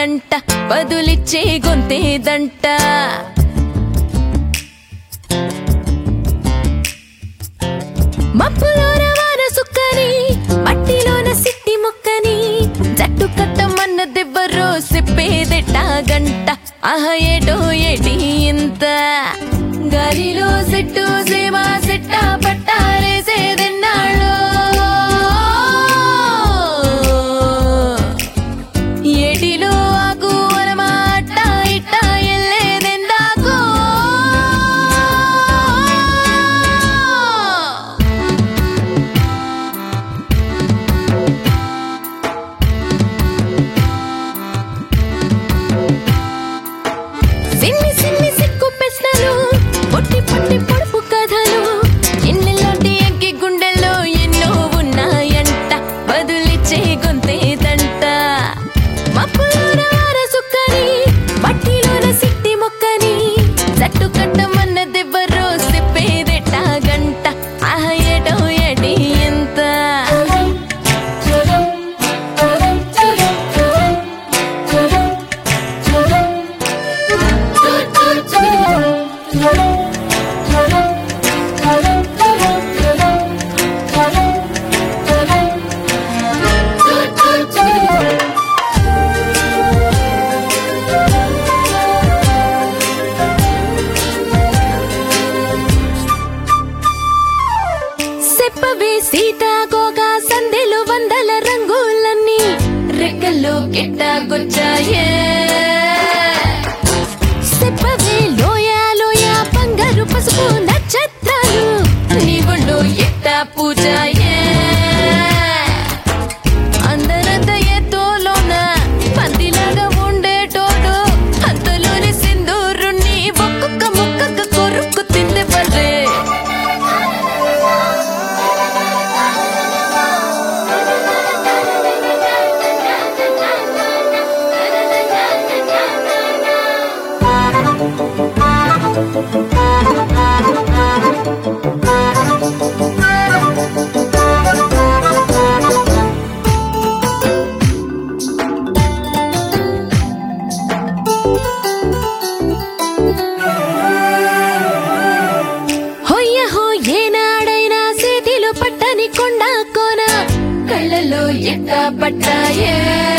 ఉన్నాయంట బదులిచ్చే గొంతేదంట మప్పులోన వాన సుక్కని మట్టిలోన సిట్టి ముక్కని జట్టు కట్టమన్న దెబ్బరో చెప్పేదెట్టా గంట ఆహ ఏటో ఏటి ఇంత గాలిలో సెట్టు సేమ సెట్టా పట్టారేసేదెన్నాళ్ళో ఏటిలో ఆకు వరమాట ఇట్ట ఎల్లేదెందాకో సిన్ని సిన్ని సిక్కు ప్రశ్నలు పొట్టి పొట్టి పొడుపు కథలు ఎన్నెల్లోటి ఎక్కి గుండెల్లో ఎన్నో ఉన్నాయంట బదులిచ్చే గొంతేదంట మప్పులోన వార సుక్కని మట్టిలోన సిట్టి మొక్కని జట్టు కట్టమన్న దెబ్బరో చెప్పేదెట్టా గంట ఆహ ఏటో ఎడి ఎంత సెప్పవే సీతాకోగా సందెలు వందల రంగులన్నీ రెక్కల్లో గిట్టగొచ్చాయే సెప్పవే లోయ లోయ బంగారు పసుపు నక్షత్రాలు నీ ఒళ్ళు ఎట్ట పూజాయే అందరంత ఎత్తులోన పందిలాగా ఉండేటోడు అంతలోని సింధూరుణ్ణి ఒక్కొక్క ముక్కక కొరుక్కు తింది బర్రే హొయ్య హో ఏనాడైనా చేతిలో పట్టని కొండ కోన కళ్ళలో ఎక్క పట్టాయే